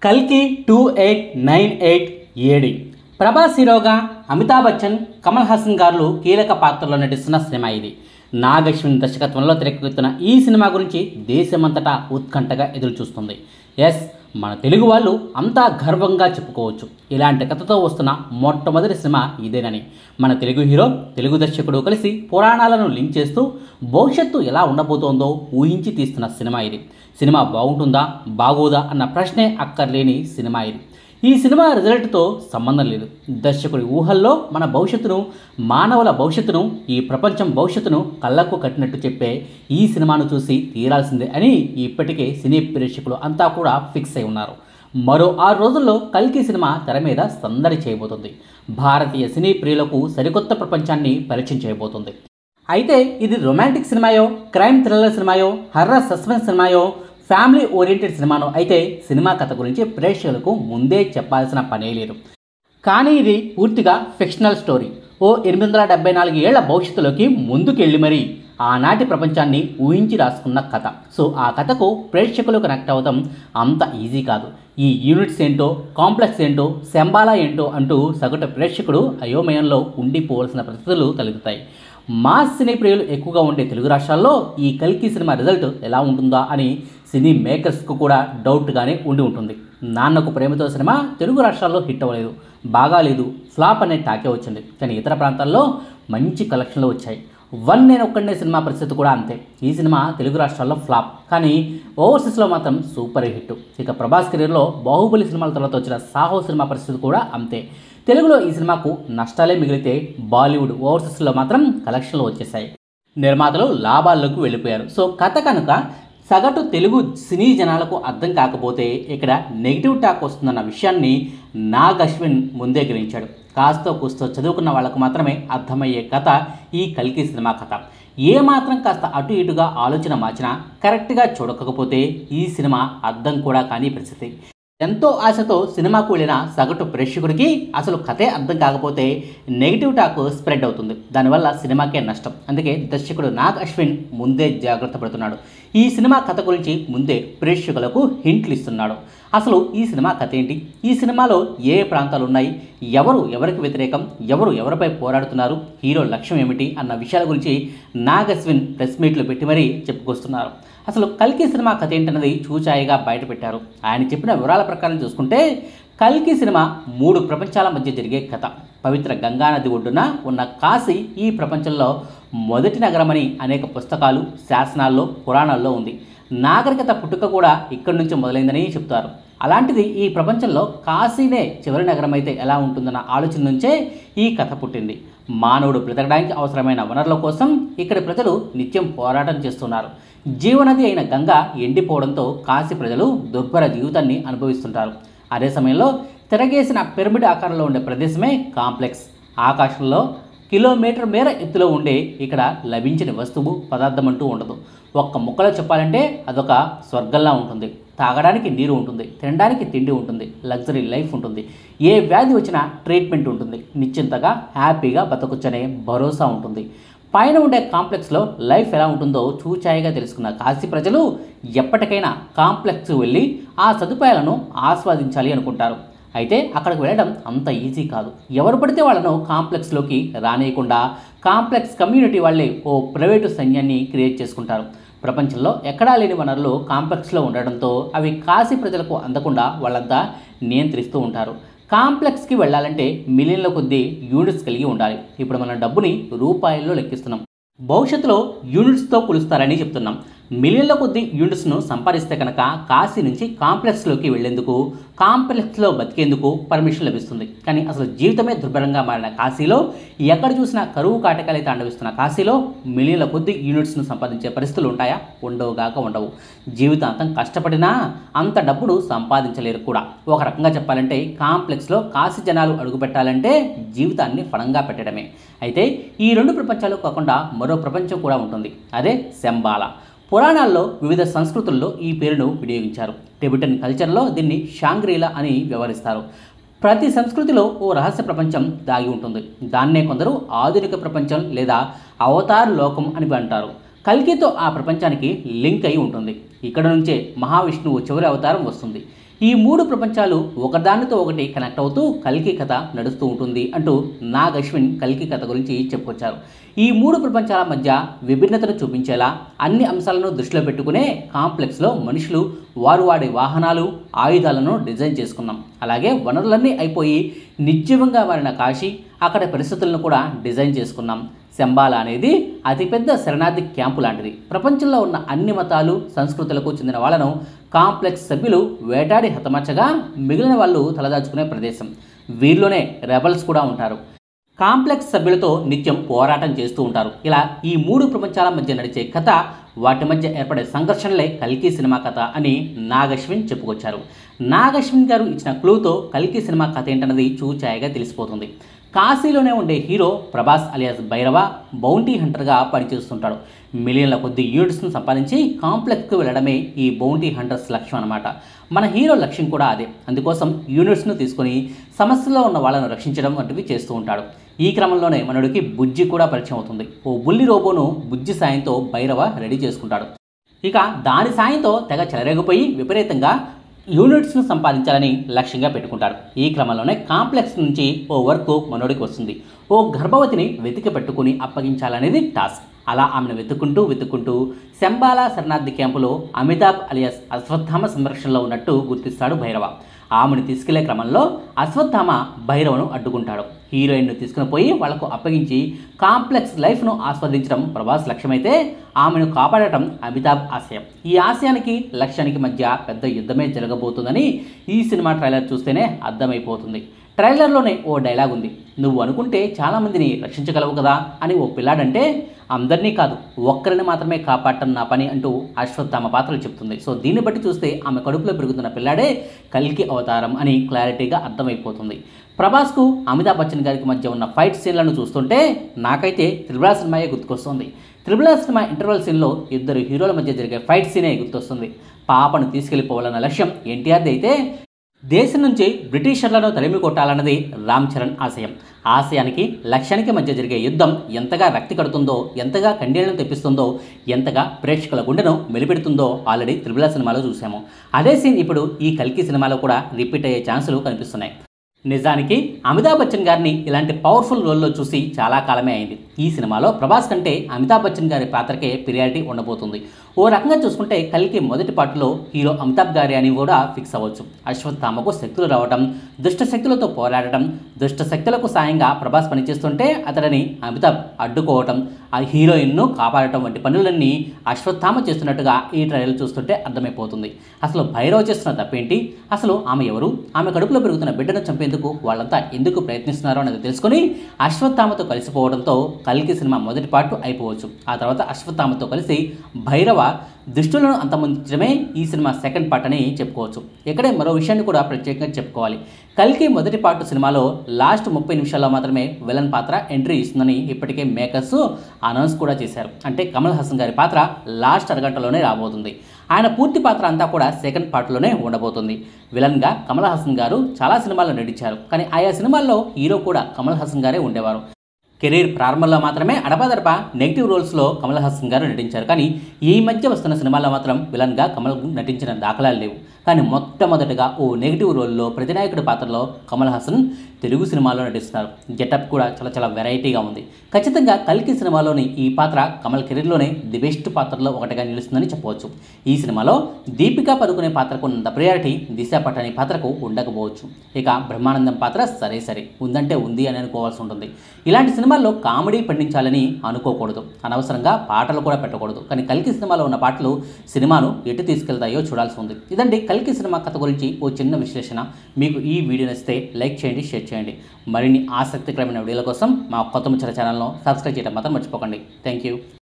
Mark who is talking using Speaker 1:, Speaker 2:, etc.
Speaker 1: కల్కి two eight nine eight AD Prabhas హీరోగా అమితాబ్ బచ్చన్ కమల్ హాసన్ గారు కీలక పాత్రలో నటిస్తున్న సినిమా ఇది నాగశ్విన్ దర్శకత్వంలో తెరకెక్కుతున్న ఈ సినిమా గురించి దేశమంతటా ఉత్కంఠగా ఎదురు చూస్తుంది ఎస్ మన తెలుగు వాళ్ళు అంతా గర్వంగా చెప్పుకోవచ్చు ఇలాంటి కథతో వస్తున్న మొట్టమొదటి సినిమా ఇదేనని మన తెలుగు హీరో తెలుగు దర్శకుడు కలిసి పురాణాలను లింక్ చేస్తూ భవిష్యత్తు ఎలా ఉండబోతోందో ఊహించి తీస్తున్న సినిమా ఇది సినిమా బాగుంటుందా బాగోదా అన్న ప్రశ్నే అక్కర్లేని సినిమా ఇది ఈ సినిమా రిజల్ట్తో సంబంధం లేదు దర్శకుడి ఊహల్లో మన భవిష్యత్తును మానవుల భవిష్యత్తును ఈ ప్రపంచం భవిష్యత్తును కళ్ళకు కట్టినట్టు చెప్పే ఈ సినిమాను చూసి తీరాల్సిందే అని ఇప్పటికే సినీ ప్రేక్షకులు అంతా కూడా ఫిక్స్ అయి ఉన్నారు మరో ఆరు రోజుల్లో కల్కి సినిమా తెర మీద సందడి చేయబోతుంది భారతీయ సినీ ప్రియులకు సరికొత్త ప్రపంచాన్ని పరిచయం చేయబోతుంది అయితే ఇది రొమాంటిక్ సినిమాయో క్రైమ్ థ్రిల్లర్ సినిమాయో హర్రర్ సస్పెన్స్ సినిమాయో ఫ్యామిలీ ఓరియంటెడ్ సినిమానో అయితే సినిమా కథ గురించి ప్రేక్షకులకు ముందే చెప్పాల్సిన పనే లేదు కానీ ఇది పూర్తిగా ఫిక్షనల్ స్టోరీ ఓ ఎనిమిది వందల డెబ్బై నాలుగు ఏళ్ల భవిష్యత్తులోకి ముందుకెళ్ళి మరీ ఆనాటి ప్రపంచాన్ని ఊహించి రాసుకున్న కథ సో ఆ కథకు ప్రేక్షకులు కనెక్ట్ అవ్వడం అంత ఈజీ కాదు ఈ యూనిట్స్ ఏంటో కాంప్లెక్స్ ఏంటో శంబాలా ఏంటో అంటూ సగటు ప్రేక్షకుడు అయోమయంలో ఉండిపోవలసిన పరిస్థితులు తలెత్తుతాయి మాస్ సినీ ప్రియులు ఎక్కువగా ఉండే తెలుగు రాష్ట్రాల్లో ఈ కల్కి సినిమా రిజల్ట్ ఎలా ఉంటుందా అని సినీ మేకర్స్కు కూడా డౌట్గానే ఉండి ఉంటుంది నాన్నకు ప్రేమతో సినిమా తెలుగు రాష్ట్రాల్లో హిట్ అవ్వలేదు బాగాలేదు ఫ్లాప్ అనే టాకే వచ్చింది కానీ ఇతర ప్రాంతాల్లో మంచి కలెక్షన్లు వచ్చాయి వన్ నేను ఒక్కడే సినిమా పరిస్థితి కూడా అంతే ఈ సినిమా తెలుగు రాష్ట్రాల్లో ఫ్లాప్ కానీ ఓవర్సీస్లో మాత్రం సూపర్ హిట్ ఇక ప్రభాస్ కెరీర్లో బాహుబలి సినిమాల తర్వాత వచ్చిన సాహో సినిమా పరిస్థితి కూడా అంతే తెలుగులో ఈ సినిమాకు నష్టాలే మిగిలితే బాలీవుడ్ ఓవర్సీస్లో మాత్రం కలెక్షన్లు వచ్చేసాయి నిర్మాతలు లాభాల్లోకి వెళ్ళిపోయారు సో కథ కనుక సగటు తెలుగు సినీ జనాలకు అర్థం కాకపోతే ఇక్కడ నెగిటివ్ టాక్ వస్తుందన్న విషయాన్ని నాగ్ అశ్విన్ ముందే గ్రహించాడు కాస్తో కూస్తో చదువుకున్న వాళ్ళకు మాత్రమే అర్థమయ్యే కథ ఈ కల్కి సినిమా కథ ఏ మాత్రం కాస్త అటు ఇటుగా ఆలోచన మార్చినా కరెక్ట్గా చూడకపోతే ఈ సినిమా అర్థం కూడా కాని పరిస్థితి ఎంతో ఆశతో సినిమాకు వెళ్ళిన సగటు ప్రేక్షకుడికి అసలు కథే అర్థం కాకపోతే నెగిటివ్ టాక్ స్ప్రెడ్ అవుతుంది దానివల్ల సినిమాకే నష్టం అందుకే దర్శకుడు నాగ్ అశ్విన్ ముందే జాగ్రత్త పడుతున్నాడు ఈ సినిమా కథ గురించి ముందే ప్రేక్షకులకు హింట్లు ఇస్తున్నాడు అసలు ఈ సినిమా కథ ఏంటి ఈ సినిమాలో ఏ ప్రాంతాలు ఉన్నాయి ఎవరు ఎవరికి వ్యతిరేకం ఎవరు ఎవరిపై పోరాడుతున్నారు హీరో లక్ష్యం ఏమిటి అన్న విషయాల గురించి నాగ్ అశ్విన్ ప్రెస్ మీట్లు పెట్టి మరీ చెప్పుకొస్తున్నారు అసలు కల్కి సినిమా కథ ఏంటన్నది చూచాయిగా బయటపెట్టారు ఆయన చెప్పిన వివరాల ప్రకారం చూసుకుంటే కల్కి సినిమా మూడు ప్రపంచాల మధ్య జరిగే కథ పవిత్ర గంగానది ఒడ్డున ఉన్న కాశీ ఈ ప్రపంచంలో మొదటి నగరమని అనేక పుస్తకాలు శాసనాల్లో పురాణాల్లో ఉంది నాగరికత పుట్టుక కూడా ఇక్కడి నుంచి మొదలైందని చెప్తారు అలాంటిది ఈ ప్రపంచంలో కాశీనే చివరి నగరం అయితే ఎలా ఉంటుందన్న ఆలోచన నుంచే ఈ కథ పుట్టింది మానవుడు బ్రతకడానికి అవసరమైన వనరుల కోసం ఇక్కడి ప్రజలు నిత్యం పోరాటం చేస్తున్నారు జీవనది అయిన గంగ ఎండిపోవడంతో కాశీ ప్రజలు దుర్భర జీవితాన్ని అనుభవిస్తుంటారు అదే సమయంలో తిరగేసిన పిరమిడ్ ఆకారంలో ఉండే ప్రదేశమే కాంప్లెక్స్ ఆకాశంలో కిలోమీటర్ మేర ఎత్తులో ఉండే ఇక్కడ లభించిన వస్తువు పదార్థం అంటూ ఉండదు ఒక్క ముక్కలో చెప్పాలంటే అదొక స్వర్గంలా ఉంటుంది తాగడానికి నీరు ఉంటుంది తినడానికి తిండి ఉంటుంది లగ్జరీ లైఫ్ ఉంటుంది ఏ వ్యాధి వచ్చినా ట్రీట్మెంట్ ఉంటుంది నిశ్చింతగా హ్యాపీగా బతకొచ్చనే భరోసా ఉంటుంది పైన ఉండే కాంప్లెక్స్లో లైఫ్ ఎలా ఉంటుందో చూచాయిగా తెలుసుకున్న కాశీ ప్రజలు ఎప్పటికైనా కాంప్లెక్స్ వెళ్ళి ఆ సదుపాయాలను ఆస్వాదించాలి అనుకుంటారు అయితే అక్కడికి వెళ్ళడం అంత ఈజీ కాదు ఎవరు పడితే వాళ్ళను కాంప్లెక్స్లోకి రానియకుండా కాంప్లెక్స్ కమ్యూనిటీ వాళ్ళే ఓ ప్రైవేటు సైన్యాన్ని క్రియేట్ చేసుకుంటారు ప్రపంచంలో ఎక్కడా లేని వనరులు కాంప్లెక్స్లో ఉండడంతో అవి కాశీ ప్రజలకు అందకుండా వాళ్ళంతా నియంత్రిస్తూ ఉంటారు కాంప్లెక్స్కి వెళ్ళాలంటే మిలియన్ల కొద్దీ యూనిట్స్ కలిగి ఉండాలి ఇప్పుడు మన డబ్బుని రూపాయల్లో లెక్కిస్తున్నాం భవిష్యత్తులో యూనిట్స్తో కొలుస్తారని చెప్తున్నాం మిలియన్ల కొద్ది యూనిట్స్ను సంపాదిస్తే కనుక కాశీ నుంచి కాంప్లెక్స్లోకి వెళ్లేందుకు కాంప్లెక్స్లో బతికేందుకు పర్మిషన్ లభిస్తుంది కానీ అసలు జీవితమే దుర్భరంగా మారిన కాశీలో ఎక్కడ చూసినా కరువు కాటకాలే తాండవిస్తున్న కాశీలో మిలియన్ల కొద్ది యూనిట్స్ను సంపాదించే పరిస్థితులు ఉంటాయా ఉండవుగాక ఉండవు జీవితాంతం కష్టపడినా అంత డబ్బును సంపాదించలేరు కూడా ఒక రకంగా చెప్పాలంటే కాంప్లెక్స్లో కాశీ జనాలు అడుగుపెట్టాలంటే జీవితాన్ని ఫలంగా పెట్టడమే అయితే ఈ రెండు ప్రపంచాలు కాకుండా మరో ప్రపంచం కూడా ఉంటుంది అదే శంబాల పురాణాల్లో వివిధ సంస్కృతుల్లో ఈ పేరును వినియోగించారు టిబెటన్ కల్చర్లో దీన్ని షాంగ్రీలా అని వ్యవహరిస్తారు ప్రతి సంస్కృతిలో ఓ రహస్య ప్రపంచం దాగి ఉంటుంది దాన్నే కొందరు ఆధునిక ప్రపంచం లేదా అవతార్ లోకం అని అంటారు కల్కితో ఆ ప్రపంచానికి లింక్ అయి ఉంటుంది ఇక్కడ నుంచే మహావిష్ణువు చివరి అవతారం వస్తుంది ఈ మూడు ప్రపంచాలు ఒకదానితో ఒకటి కనెక్ట్ అవుతూ కల్కి కథ నడుస్తూ ఉంటుంది అంటూ నాగ్ అశ్విన్ కల్కి కథ గురించి చెప్పుకొచ్చారు ఈ మూడు ప్రపంచాల మధ్య విభిన్నతను చూపించేలా అన్ని అంశాలను దృష్టిలో పెట్టుకునే కాంప్లెక్స్లో మనుషులు వారు వాడే వాహనాలు ఆయుధాలను డిజైన్ చేసుకున్నాం అలాగే వనరులన్నీ అయిపోయి నిర్జీవంగా మారిన కాశీ అక్కడ పరిస్థితులను కూడా డిజైన్ చేసుకున్నాం శంబాల అనేది అతిపెద్ద శరణార్థి క్యాంపు లాంటిది ప్రపంచంలో ఉన్న అన్ని మతాలు సంస్కృతులకు చెందిన వాళ్ళను కాంప్లెక్స్ సభ్యులు వేటాడి హతమార్చగా మిగిలిన వాళ్ళు తలదాచుకునే ప్రదేశం వీరిలోనే రెబల్స్ కూడా ఉంటారు కాంప్లెక్స్ సభ్యులతో నిత్యం పోరాటం చేస్తూ ఉంటారు ఇలా ఈ మూడు ప్రపంచాల మధ్య నడిచే కథ వాటి మధ్య ఏర్పడే సంఘర్షణలే కల్కి సినిమా కథ అని నాగశ్విన్ చెప్పుకొచ్చారు నాగశ్విన్ గారు ఇచ్చిన క్లూతో కల్కి సినిమా కథ ఏంటన్నది చూచాయగా తెలిసిపోతుంది కాశీలోనే ఉండే hero Prabhas alias Bhairava bounty హంటర్గా పనిచేస్తుంటాడు మిలియన్ల కొద్ది యూనిట్స్ను సంపాదించి కాంప్లెక్స్కి వెళ్ళడమే ఈ బౌంటీ హంటర్స్ లక్ష్యం అనమాట మన హీరో లక్ష్యం కూడా అదే అందుకోసం యూనిట్స్ను తీసుకొని సమస్యలో ఉన్న వాళ్ళను రక్షించడం వంటివి చేస్తూ ఉంటాడు ఈ క్రమంలోనే మనడికి బుజ్జి కూడా పరిచయం అవుతుంది ఓ బుల్లి రోబోను బుజ్జి సాయంతో భైరవ రెడీ చేసుకుంటాడు ఇక దాని సాయంతో తెగ చెలరేగిపోయి విపరీతంగా యూనిట్స్ను సంపాదించాలని లక్ష్యంగా పెట్టుకుంటారు ఈ క్రమంలోనే కాంప్లెక్స్ నుంచి ఓ వర్క్ మనోడికి వస్తుంది ఓ గర్భవతిని వెతికి పెట్టుకుని అప్పగించాలనేది టాస్క్ అలా ఆమెను వెతుక్కుంటూ వెతుక్కుంటూ శంబాలా శరణార్థి క్యాంపులో అమితాబ్ అలియాస్ అశ్వత్థామ సంరక్షణలో ఉన్నట్టు గుర్తిస్తాడు భైరవ ఆమెను తీసుకెళ్లే క్రమంలో అశ్వత్థామ భైరవను అడ్డుకుంటాడు హీరోయిన్ను తీసుకుని పోయి వాళ్లకు అప్పగించి కాంప్లెక్స్ లైఫ్ను ఆస్వాదించడం ప్రభాస్ లక్ష్యమైతే ఆమెను కాపాడటం అమితాబ్ ఆశయం ఈ ఆశయానికి లక్ష్యానికి మధ్య పెద్ద యుద్ధమే జరగబోతుందని ఈ సినిమా ట్రైలర్ చూస్తేనే అర్థమైపోతుంది ట్రైలర్లోనే ఓ డైలాగ్ ఉంది నువ్వు అనుకుంటే చాలామందిని రక్షించగలవు కదా అని ఓ పిల్లాడంటే అందరినీ కాదు ఒక్కరిని మాత్రమే కాపాడటం నా పని అంటూ అశ్వత్థామ పాత్రలు చెప్తుంది సో దీన్ని బట్టి చూస్తే ఆమె కడుపులో పెరుగుతున్న పిల్లాడే కల్కి అవతారం అని క్లారిటీగా అర్థమైపోతుంది ప్రభాస్కు అమితాబ్ బచ్చన్ గారికి మధ్య ఉన్న ఫైట్ సీన్లను చూస్తుంటే నాకైతే త్రిబుల సినిమాయే గుర్తుకొస్తుంది త్రిబుల సినిమా ఇంటర్వల్ సీన్లో ఇద్దరు హీరోల మధ్య జరిగే ఫైట్ సీనే గుర్తొస్తుంది పాపను తీసుకెళ్లిపోవాలన్న లక్ష్యం ఎన్టీఆర్ది అయితే దేశం నుంచి బ్రిటిషర్లను తరిమి కొట్టాలన్నది రామ్ చరణ్ ఆశయం ఆశయానికి లక్ష్యానికి మధ్య జరిగే యుద్ధం ఎంతగా రక్తి కడుతుందో ఎంతగా కండీలను తెప్పిస్తుందో ఎంతగా ప్రేక్షకుల గుండెను మెలిపెడుతుందో ఆల్రెడీ త్రిబుల సినిమాలో చూసాము అదే సీన్ ఇప్పుడు ఈ కల్కి సినిమాలో కూడా రిపీట్ అయ్యే ఛాన్సులు కనిపిస్తున్నాయి నిజానికి అమితాబ్ బచ్చన్ గారిని ఇలాంటి పవర్ఫుల్ రోల్లో చూసి చాలా కాలమే అయింది ఈ సినిమాలో ప్రభాస్ కంటే అమితాబ్ బచ్చన్ గారి పాత్రకే ప్రియారిటీ ఉండబోతుంది ఓ రకంగా చూసుకుంటే కలికి మొదటి పాటలో హీరో అమితాబ్ గారి అని కూడా ఫిక్స్ అవ్వచ్చు అశ్వత్థామకు శక్తులు రావడం దుష్ట శక్తులతో పోరాడటం దుష్ట శక్తులకు సాయంగా ప్రభాస్ పనిచేస్తుంటే అతడిని అమితాబ్ అడ్డుకోవటం ఆ హీరోయిన్ను కాపాడటం వంటి పనులన్నీ అశ్వత్థామ చేస్తున్నట్టుగా ఈ ట్రైలర్ చూస్తుంటే అర్థమైపోతుంది అసలు భైరవ్ చేస్తున్న తప్పేంటి అసలు ఆమె ఎవరు ఆమె కడుపులో పెరుగుతున్న బిడ్డను చంపేందుకు వాళ్ళంతా ఎందుకు ప్రయత్నిస్తున్నారో అనేది తెలుసుకొని అశ్వత్థామతో కలిసిపోవడంతో కల్కి సినిమా మొదటి పార్ట్ అయిపోవచ్చు ఆ తర్వాత అశ్వత్థామతో కలిసి భైరవ దుష్టులను అంతమొందించడమే ఈ సినిమా సెకండ్ పార్ట్ అని చెప్పుకోవచ్చు ఇక్కడే మరో విషయాన్ని కూడా ప్రత్యేకంగా చెప్పుకోవాలి కల్కి మొదటి పార్ట్ సినిమాలో లాస్ట్ ముప్పై నిమిషాల్లో మాత్రమే విలన్ పాత్ర ఎంట్రీ ఇస్తుందని ఇప్పటికే మేకర్స్ అనౌన్స్ కూడా చేశారు అంటే కమల్ హాసన్ గారి పాత్ర లాస్ట్ అరగంటలోనే రాబోతుంది ఆయన పూర్తి పాత్ర అంతా కూడా సెకండ్ పార్ట్లోనే ఉండబోతుంది విలన్గా కమల్ హాసన్ గారు చాలా సినిమాల్లో నటించారు కానీ ఆయా సినిమాల్లో హీరో కూడా కమల్ హాసన్ గారే ఉండేవారు కెరీర్ ప్రారంభంలో మాత్రమే అడపాదడప నెగిటివ్ రోల్స్లో కమల్ హాసన్ గారు నటించారు కానీ ఈ మధ్య వస్తున్న సినిమాల్లో మాత్రం విలన్గా కమల్ నటించిన దాఖలాలు లేవు కానీ మొట్టమొదటిగా ఓ నెగిటివ్ రోల్లో ప్రతినాయకుడి పాత్రలో కమల్ హాసన్ తెలుగు సినిమాలో నటిస్తున్నారు గెటప్ కూడా చాలా చాలా వెరైటీగా ఉంది ఖచ్చితంగా కల్కి సినిమాలోని ఈ పాత్ర కమల్ కెరీర్లోనే ది బెస్ట్ పాత్రలో ఒకటిగా నిలుస్తుందని చెప్పవచ్చు ఈ సినిమాలో దీపికా పదుకునే పాత్రకు ఉన్నంత ప్రియారిటీ దిశ పట్టని పాత్రకు ఉండకపోవచ్చు ఇక బ్రహ్మానందం పాత్ర సరే సరే ఉందంటే ఉంది అని అనుకోవాల్సి ఉంటుంది ఇలాంటి సినిమాల్లో కామెడీ పండించాలని అనుకోకూడదు అనవసరంగా పాటలు కూడా పెట్టకూడదు కానీ కల్కి సినిమాలో ఉన్న పాటలు సినిమాను ఎటు తీసుకెళ్తాయో చూడాల్సి ఉంది ఇదండి కల్కి సినిమా కథ గురించి ఓ చిన్న విశ్లేషణ మీకు ఈ వీడియో నచ్చితే లైక్ చేయండి షేర్ చేయండి మరిన్ని ఆసక్తికరమైన వీడియోల కోసం మా కొత్త ముచ్చట ఛానల్ను సబ్స్క్రైబ్ చేయడం మాత్రం మర్చిపోకండి థ్యాంక్ యూ